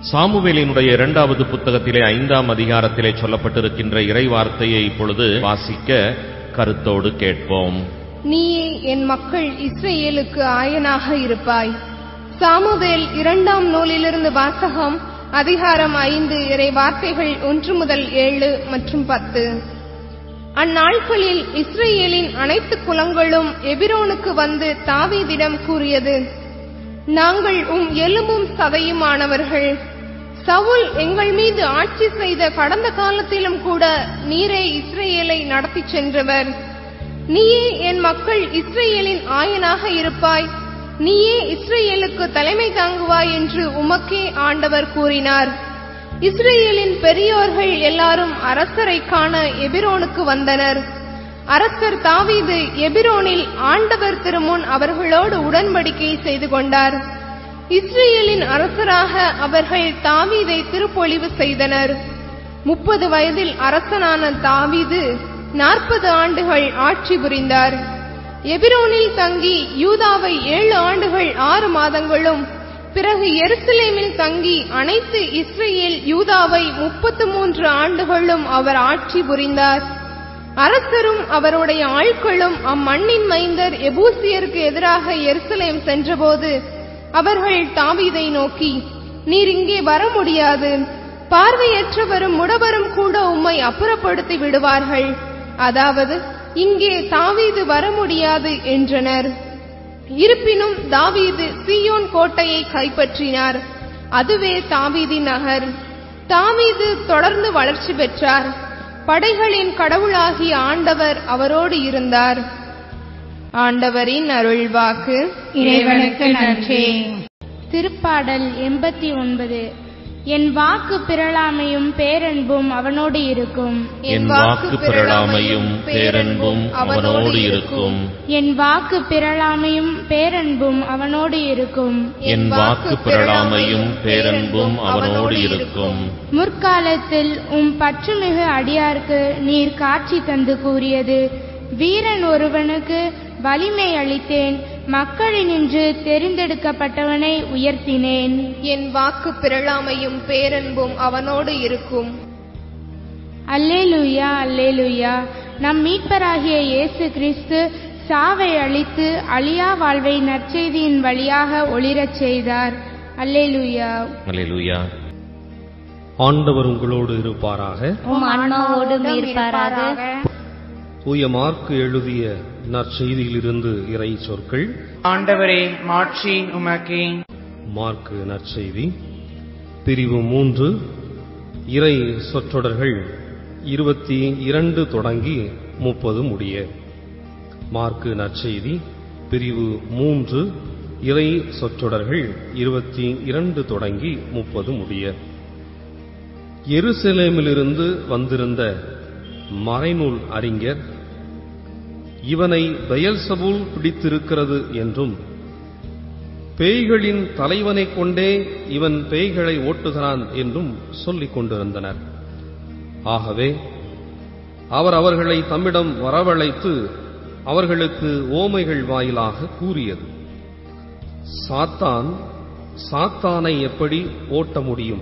சாமுவேலினுடைய இரண்டாவது புத்தகத்திலே ஐந்தாம் அதிகாரத்திலே சொல்லப்பட்டிருக்கின்ற இறைவார்த்தையை இப்பொழுது வாசிக்க கருத்தோடு கேட்போம் நீயே என் மக்கள் இஸ்ரேலுக்கு ஆயனாக இருப்பாய் சாமுவேல் இரண்டாம் நூலிலிருந்து வாசகம் அதிகாரம் ஐந்து இறை வார்த்தைகள் ஒன்று முதல் ஏழு மற்றும் பத்து அந்நாட்களில் இஸ்ரேலின் அனைத்து குலங்களும் எபிரோனுக்கு வந்து தாவீதிடம் கூறியது நாங்கள் உம் எலும்பும் சதையுமானவர்கள் சவுல் எங்கள் மீது ஆட்சி செய்த கடந்த காலத்திலும் கூட நீரே இஸ்ரேலை நடத்திச் சென்றவர் நீயே என் மக்கள் இஸ்ரேலின் ஆயனாக இருப்பாய் நீயே இஸ்ரேலுக்கு தலைமை தாங்குவாய் என்று உமக்கே ஆண்டவர் கூறினார் இஸ்ரேலின் பெரியோர்கள் எல்லாரும் அரசரை காண எபிரோனுக்கு வந்தனர் அரசர் தாவீது எபிரோனில் ஆண்டவர் திருமுன் அவர்களோடு உடன்படிக்கை செய்து கொண்டார் இஸ்ரேலின் அரசராக அவர்கள் தாவீதை திருப்பொழிவு செய்தனர் முப்பது வயதில் அரசனான தாவீது நாற்பது ஆண்டுகள் ஆட்சி புரிந்தார் எபிரோனில் தங்கி யூதாவை ஏழு ஆண்டுகள் ஆறு மாதங்களும் பிறகு எருசலேமில் தங்கி அனைத்து இஸ்ரேல் யூதாவை முப்பத்து மூன்று ஆண்டுகளும் அவர் ஆட்சி புரிந்தார் அரசரும் அவருடைய ஆட்களும் அம்மண்ணின் மைந்தர் எபூசியருக்கு எதிராக எருசலேம் சென்றபோது அவர்கள் தாவீதை நோக்கி நீர் இங்கே வர முடியாது பார்வையற்றவரும் முடவரும் கூட உம்மை அப்புறப்படுத்தி விடுவார்கள் அதாவது இங்கே தாவீது வர முடியாது என்றனர் இருப்பினும் தாவீது சீயோன் கோட்டையை கைப்பற்றினார் அதுவே தாவீதி நகர் தாவீது தொடர்ந்து வளர்ச்சி பெற்றார் படைகளின் கடவுளாகிய ஆண்டவர் அவரோடு இருந்தார் ஆண்டவரின் அருள்வாக்கு இறைவனுக்கு நன்றி திருப்பாடல் எண்பத்தி ஒன்பது என் வாக்கு பிறழாமையும் பேரன்பும் அவனோடு இருக்கும் என் வாக்கு பிறழாமையும் பேரன்பும் அவனோடு இருக்கும் என் வாக்கு பிறழாமையும் பேரன்பும் அவனோடு இருக்கும் என் வாக்கு பிறழாமையும் பேரன்பும் அவனோடு இருக்கும் முற்காலத்தில் உம் பற்றுமிகு அடியார்க்கு நீர் காட்சி தந்து கூறியது வீரன் ஒருவனுக்கு வலிமை அளித்தேன் மக்களினின்று தெரிந்தெடுக்கப்பட்டவனை உயர்த்தினேன் என் வாக்கு பிறழாமையும் பேரன்பும் அவனோடு இருக்கும் அல்லேலூயா அல்லேலூயா நம் மீட்பராகிய இயேசு கிறிஸ்து சாவை அழித்து அழியா வாழ்வை நற்செய்தியின் வழியாக ஒளிரச் செய்தார் அல்லேலூயா அல்லேலூயா ஆண்டவர் உங்களோடு இருப்பாராக உம் ஆன்மாவோடும் இருப்பாராக தூய மார்க்கு எழுதிய நற்செய்தியிலிருந்து இறை சொற்கள் ஆண்டவரே மாட்சி உமக்கே மார்க்கு நற்செய்தி பிரிவு மூன்று இறை சொற்றொடர்கள் இருபத்தி இரண்டு தொடங்கி முப்பது முடிய மார்க்கு நற்செய்தி பிரிவு மூன்று இறை சொற்றொடர்கள் இருபத்தி இரண்டு தொடங்கி முப்பது முடிய எருசலேமிலிருந்து வந்திருந்த மறைநூல் அறிஞர் இவனை பெயல்சபூல் பிடித்திருக்கிறது என்றும் பேய்களின் தலைவனைக் கொண்டே இவன் பேய்களை ஓட்டுகிறான் என்றும் சொல்லிக் கொண்டிருந்தனர் ஆகவே அவர் அவர்களை தம்மிடம் வரவழைத்து அவர்களுக்கு ஓமைகள் வாயிலாக கூறியது சாத்தான் சாத்தானை எப்படி ஓட்ட முடியும்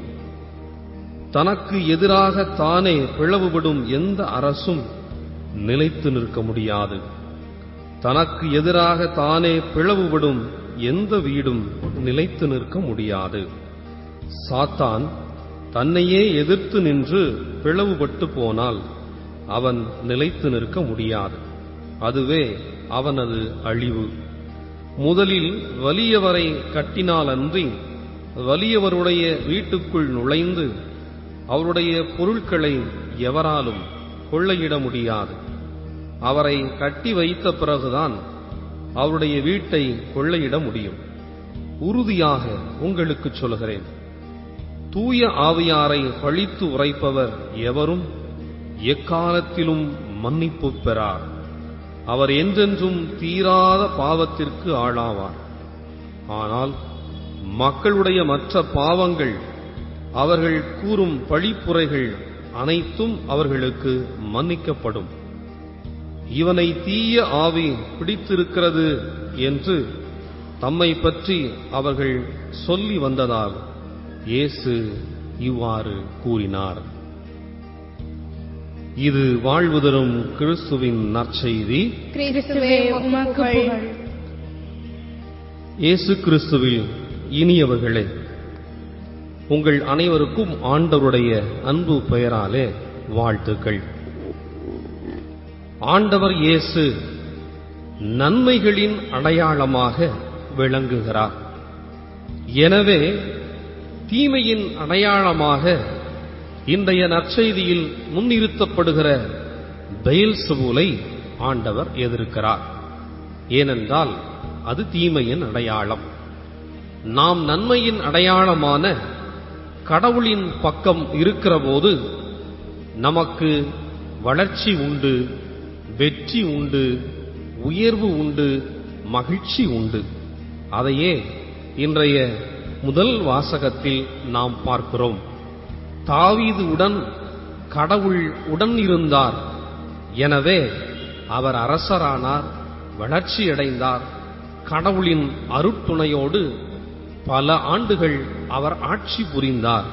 தனக்கு எதிராக தானே பிளவுபடும் எந்த அரசும் நிலைத்து நிற்க முடியாது தனக்கு எதிராக தானே பிளவுபடும் எந்த வீடும் நிலைத்து நிற்க முடியாது சாத்தான் தன்னையே எதிர்த்து நின்று பிளவுபட்டு போனால் அவன் நிலைத்து நிற்க முடியாது அதுவே அவனது அழிவு முதலில் வலியவரை கட்டினாலன்றி வலியவருடைய வீட்டுக்குள் நுழைந்து அவருடைய பொருட்களை எவராலும் கொள்ளையிட முடியாது அவரை கட்டி வைத்த பிறகுதான் அவருடைய வீட்டை கொள்ளையிட முடியும் உறுதியாக உங்களுக்கு சொல்கிறேன் தூய ஆவியாரை பழித்து உரைப்பவர் எவரும் எக்காலத்திலும் மன்னிப்பு பெறார் அவர் என்றென்றும் தீராத பாவத்திற்கு ஆளாவார் ஆனால் மக்களுடைய மற்ற பாவங்கள் அவர்கள் கூறும் பழிப்புரைகள் அனைத்தும் அவர்களுக்கு மன்னிக்கப்படும் இவனை தீய ஆவி பிடித்திருக்கிறது என்று தம்மை பற்றி அவர்கள் சொல்லி வந்ததால் இயேசு இவ்வாறு கூறினார் இது வாழ்வு தரும் கிறிஸ்துவின் நற்செய்தி கிறிஸ்துவே உமக்கு புகழ் இயேசு கிறிஸ்துவில் இனியவர்களே உங்கள் அனைவருக்கும் ஆண்டவருடைய அன்பு பெயராலே வாழ்த்துக்கள் ஆண்டவர் இயேசு நன்மைகளின் அடையாளமாக விளங்குகிறார் எனவே தீமையின் அடையாளமாக இன்றைய நற்செய்தியில் முன்னிறுத்தப்படுகிற பெயல்சபூலை ஆண்டவர் எதிர்க்கிறார் ஏனென்றால் அது தீமையின் அடையாளம் நாம் நன்மையின் அடையாளமான கடவுளின் பக்கம் இருக்கிறபோது நமக்கு வளர்ச்சி உண்டு வெற்றி உண்டு உயர்வு உண்டு மகிழ்ச்சி உண்டு அதையே இன்றைய முதல் வாசகத்தில் நாம் பார்க்கிறோம் தாவீது உடன் கடவுள் உடன் இருந்தார் எனவே அவர் அரசரானார் வளர்ச்சியடைந்தார் கடவுளின் அருட்துணையோடு பல ஆண்டுகள் அவர் ஆட்சி புரிந்தார்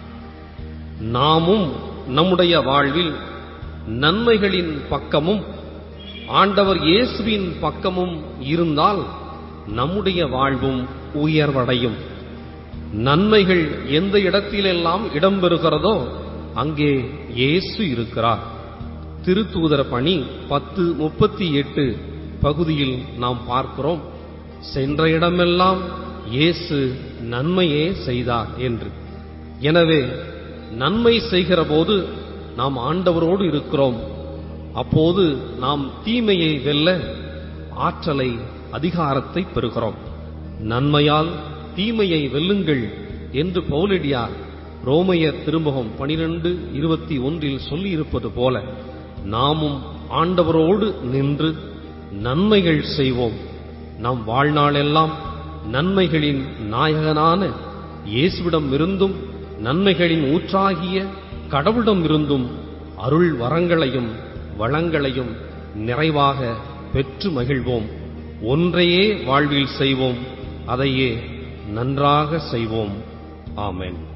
நாமும் நம்முடைய வாழ்வில் நன்மைகளின் பக்கமும் ஆண்டவர் இயேசுவின் பக்கமும் இருந்தால் நம்முடைய வாழ்வும் உயர்வடையும் நன்மைகள் எந்த இடத்திலெல்லாம் இடம்பெறுகிறதோ அங்கே இயேசு இருக்கிறார் திருத்தூதர பணி பத்து முப்பத்தி எட்டு பகுதியில் நாம் பார்க்கிறோம் சென்ற இடமெல்லாம் இயேசு நன்மையே செய்தார் என்று எனவே நன்மை செய்கிற போது நாம் ஆண்டவரோடு இருக்கிறோம் அப்போது நாம் தீமையை வெல்ல ஆற்றலை அதிகாரத்தை பெறுகிறோம் நன்மையால் தீமையை வெல்லுங்கள் என்று பவுலடியார் ரோமைய திருமுகம் பனிரெண்டு இருபத்தி ஒன்றில் சொல்லியிருப்பது போல நாமும் ஆண்டவரோடு நின்று நன்மைகள் செய்வோம் நம் வாழ்நாளெல்லாம் நன்மைகளின் நாயகனான இயேசுவிடம் இருந்தும் நன்மைகளின் ஊற்றாகிய கடவுளிடம் இருந்தும் அருள் வரங்களையும் வளங்களையும் நிறைவாக பெற்று மகிழ்வோம் ஒன்றையே வாழ்வில் செய்வோம் அதையே நன்றாக செய்வோம் ஆமென்